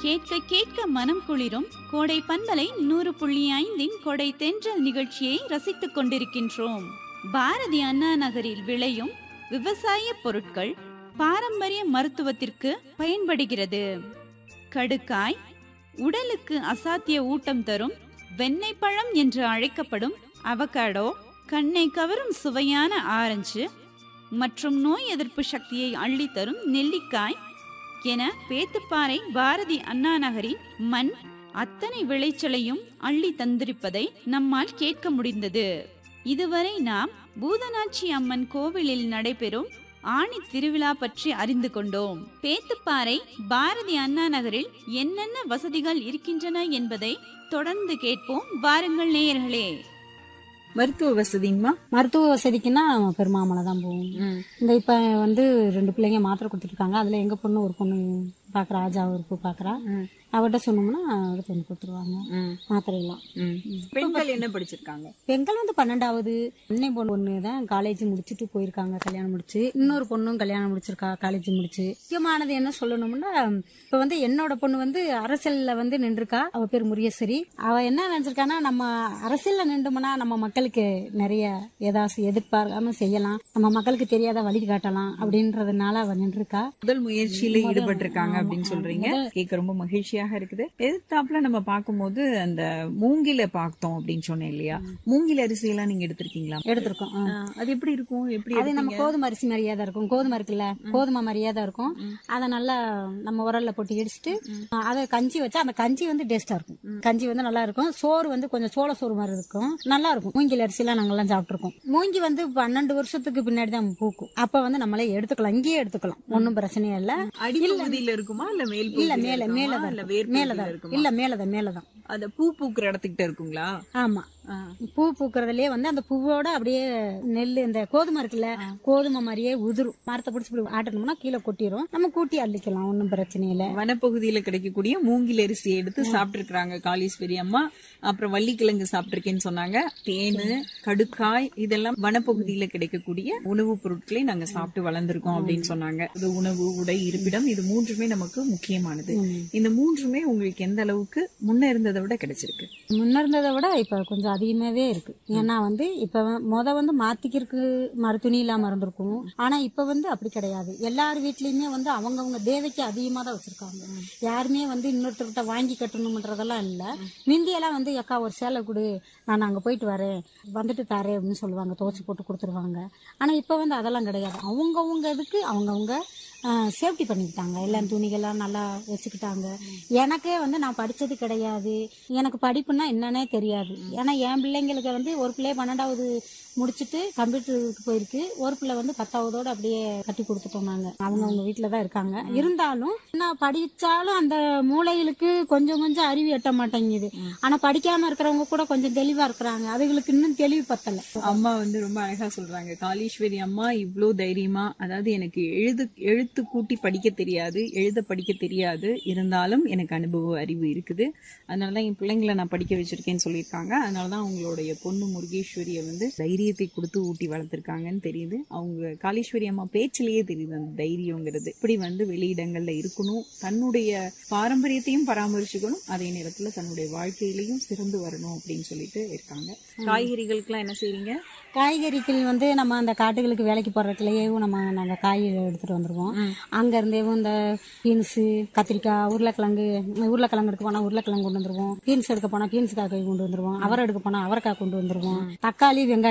கேட்க கேட்க மனம் குளிரும் கோடை பண்பலை நூறு புள்ளி ஐந்தின் கொடை தென்றல் நிகழ்ச்சியை ரசித்துக் கொண்டிருக்கின்றோம் பாரதி அண்ணா நகரில் விளையும் விவசாய பொருட்கள் பாரம்பரிய மருத்துவத்திற்கு பயன்படுகிறது கடுக்காய் உடலுக்கு அசாத்திய ஊட்டம் தரும் வெண்ணெய் பழம் என்று அழைக்கப்படும் அவகாடோ கண்ணை கவரும் சுவையான ஆரஞ்சு மற்றும் நோய் எதிர்ப்பு சக்தியை அள்ளித்தரும் நெல்லிக்காய் என பேத்துப்பாறை பாரதி அண்ணா நகரின் மண் அத்தனை விளைச்சலையும் அள்ளி தந்திருப்பதை நம்மால் கேட்க முடிந்தது இதுவரை நாம் பூதனாட்சி அம்மன் கோவிலில் நடைபெறும் ஆணி திருவிழா பற்றி அறிந்து கொண்டோம் பேத்துப்பாறை பாரதி அண்ணா நகரில் என்னென்ன வசதிகள் இருக்கின்றன என்பதை தொடர்ந்து கேட்போம் வாருங்கள் நேயர்களே மருத்துவ வசதிங்கம்மா மருத்துவ வசதிக்குன்னா பெருமாமலை தான் போவோம் இந்த இப்ப வந்து ரெண்டு பிள்ளைங்க மாத்திரை கொடுத்துருக்காங்க அதுல எங்க பொண்ணு ஒரு பொண்ணு பாக்குறா ஆஜா ஒரு பாக்குறா அவர்கிட்ட சொன்னோம்னா எடுத்து வந்து கொடுத்துருவாங்க மாத்திரை எல்லாம் பெண்கள் என்ன படிச்சிருக்காங்க பெண்கள் வந்து பன்னெண்டாவது அன்னை பொண்ணு ஒண்ணு தான் காலேஜ் முடிச்சுட்டு போயிருக்காங்க கல்யாணம் முடிச்சு இன்னொரு பொண்ணும் கல்யாணம் முடிச்சிருக்கா காலேஜ் முடிச்சு முக்கியமானது என்ன சொல்லணும்னா இப்ப வந்து என்னோட பொண்ணு வந்து அரசியல்ல வந்து நின்றுருக்கா அவ பேர் முரியஸ்வரி அவ என்ன நினைச்சிருக்கான்னா நம்ம அரசியல்ல நின்றுமனா நம்ம மக்களுக்கு நிறைய ஏதாச்சும் எதிர்பார்க்காம செய்யலாம் நம்ம மக்களுக்கு தெரியாத வழி காட்டலாம் அப்படின்றதுனால அவ நின்றுருக்கா முதல் முயற்சியில ஈடுபட்டிருக்காங்க அப்படின்னு சொல்றீங்க கேட்க ரொம்ப மகிழ்ச்சியாக இருக்குது எதிர்த்தாப்புல நம்ம பார்க்கும்போது அந்த மூங்கில பார்த்தோம் அப்படின்னு சொன்னேன் இல்லையா மூங்கில் அரிசி எல்லாம் நீங்க எடுத்திருக்கீங்களா எடுத்திருக்கோம் ஆ. ஆ, அது எப்படி இருக்கும் எப்படி அது நம்ம கோதுமை அரிசி மாதிரியே தான் இருக்கும் கோதுமை இருக்குல்ல கோதுமை மாதிரியே தான் இருக்கும் அதை நல்லா நம்ம உரல்ல போட்டு இடிச்சிட்டு அதை கஞ்சி வச்சா அந்த கஞ்சி வந்து டேஸ்டா இருக்கும் கஞ்சி வந்து நல்லா இருக்கும் சோறு வந்து கொஞ்சம் சோள சோறு மாதிரி இருக்கும் நல்லா இருக்கும் மூங்கில் அரிசிலாம் நாங்கெல்லாம் சாப்பிட்டுருக்கோம் மூங்கி வந்து பன்னெண்டு வருஷத்துக்கு பின்னாடி தான் பூக்கும் அப்ப வந்து நம்மளே எடுத்துக்கலாம் இங்கேயே எடுத்துக்கலாம் ஒன்றும் பிரச்சனையே இல்ல அடிப்பகுதியில இருக்குமா இல்ல மேல் இல்ல பகுதியில மேல இருக்குமா? மேலதான் இல்ல இருக்கும். வேர் மேலதான் பகுதியில இருக்கும். இருக்குமா இல்ல மேலதான் மேலதான் அந்த பூ பூக்குற இடத்துக்கிட்ட இருக்குங்களா ஆமா ஆ. பூ பூக்குறதுலயே வந்து அந்த பூவோட அப்படியே நெல் இந்த கோதுமை இருக்குல்ல கோதுமை மாதிரியே உதிரும் மரத்தை பிடிச்சி இப்படி ஆட்டணும்னா கீழே கொட்டிரும் நம்ம கூட்டி அள்ளிக்கலாம் ஒன்றும் பிரச்சனை இல்ல வனப்பகுதியில கிடைக்கக்கூடிய மூங்கில் அரிசி எடுத்து சாப்பிட்டிருக்கிறாங்க காளீஸ்வரி அம்மா அப்புறம் வள்ளிக்கிழங்கு சாப்பிட்டிருக்கேன்னு சொன்னாங்க தேனு கடுக்காய் இதெல்லாம் வனப்பகுதியில கிடைக்கக்கூடிய உணவுப் பொருட்களை நாங்க சாப்பிட்டு வளர்ந்திருக்கோம் அப்படின்னு சொன்னாங்க இது உணவு உடை இருப்பிடம் இது மூன்றுமே நமக்கு முக்கியமானது இந்த மூன்றுமே உங்களுக்கு எந்த அளவுக்கு முன்ன இருந்ததை விட கிடைச்சிருக்கு முன்ன இருந்ததை விட இப்ப கொஞ்சம் அதிகமாவே இருக்கு ஏன்னா வந்து இப்ப வ- முத வந்து மாத்திக்கிறதுக்கு மறுத்துணி இல்லாம இருந்திருக்கும் ஆனா இப்ப வந்து அப்படி கிடையாது எல்லார் வீட்லயுமே வந்து அவங்கவங்க தேவைக்கு அதிகமா தான் வச்சிருக்காங்க யாருமே வந்து இன்னொருத்தர்கிட்ட வாங்கி கட்டணும்ன்றதெல்லாம் இல்ல மிந்தியெல்லாம் வந்து அக்கா ஒரு சேலை கொடு நான் அங்க போயிட்டு வரேன் வந்துட்டு தரேன் அப்படின்னு சொல்லுவாங்க துவச்சி போட்டு கொடுத்துருவாங்க ஆனா இப்ப வந்து அதெல்லாம் கிடையாது அவங்கவங்க இதுக்கு அவங்கவங்க சேஃப்டி பண்ணிக்கிட்டாங்க எல்லாம் துணிகள்லாம் நல்லா வச்சுக்கிட்டாங்க எனக்கே வந்து நான் படிச்சது கிடையாது எனக்கு படிப்புன்னா என்னன்னே தெரியாது ஏன்னா என் பிள்ளைங்களுக்கு வந்து ஒரு பிள்ளை பன்னெண்டாவது முடிச்சுட்டு கம்ப்யூட்டருக்கு போயிருக்கு ஒரு பிள்ளை வந்து பத்தாவதோட அப்படியே கட்டி கொடுத்துட்டோம் நாங்க அவங்க அவங்க வீட்டுல தான் இருக்காங்க இருந்தாலும் நான் படிச்சாலும் அந்த மூளைகளுக்கு கொஞ்சம் கொஞ்சம் அறிவு எட்ட மாட்டேங்குது ஆனா படிக்காம இருக்கிறவங்க கூட கொஞ்சம் தெளிவா இருக்கிறாங்க அதுகளுக்கு இன்னும் தெளிவு பத்தல அம்மா வந்து ரொம்ப அழகா சொல்றாங்க காளீஸ்வரி அம்மா இவ்ளோ தைரியமா அதாவது எனக்கு எழுது எழுத்து கூட்டி படிக்க தெரியாது எழுத படிக்க தெரியாது இருந்தாலும் எனக்கு அனுபவ அறிவு இருக்குது அதனாலதான் என் பிள்ளைங்களை நான் படிக்க வச்சிருக்கேன்னு சொல்லியிருக்காங்க அதனாலதான் அவங்களுடைய பொண்ணு முருகேஸ்வரியை வந்து தைரியத்தை கொடுத்து ஊட்டி வளர்த்திருக்காங்கன்னு தெரியுது அவங்க காளீஸ்வரி அம்மா பேச்சிலேயே தெரியுது அந்த தைரியங்கிறது இப்படி வந்து வெளியிடங்கள்ல இருக்கணும் தன்னுடைய பாரம்பரியத்தையும் பராமரிச்சுக்கணும் அதே நேரத்துல தன்னுடைய வாழ்க்கையிலையும் சிறந்து வரணும் அப்படின்னு சொல்லிட்டு இருக்காங்க காய்கறிகளுக்கெல்லாம் என்ன செய்றீங்க காய்கறிகள் வந்து நம்ம அந்த காட்டுகளுக்கு வேலைக்கு போறதுலயே நம்ம நாங்க காய் எடுத்துட்டு வந்துருவோம் அங்க இருந்தேவும் இந்த பீன்ஸு கத்திரிக்காய் உருளைக்கிழங்கு உருளைக்கிழங்கு எடுக்க போனா உருளைக்கிழங்கு கொண்டு வந்துருவோம் பீன்ஸ் எடுக்க போனா பீன்ஸ் காய் கொண்டு வந்துருவோம் அவரை எடுக்க போனா அவரைக்காய் கொண்டு வந்துருவோம் தக்காளி வெங்காயம்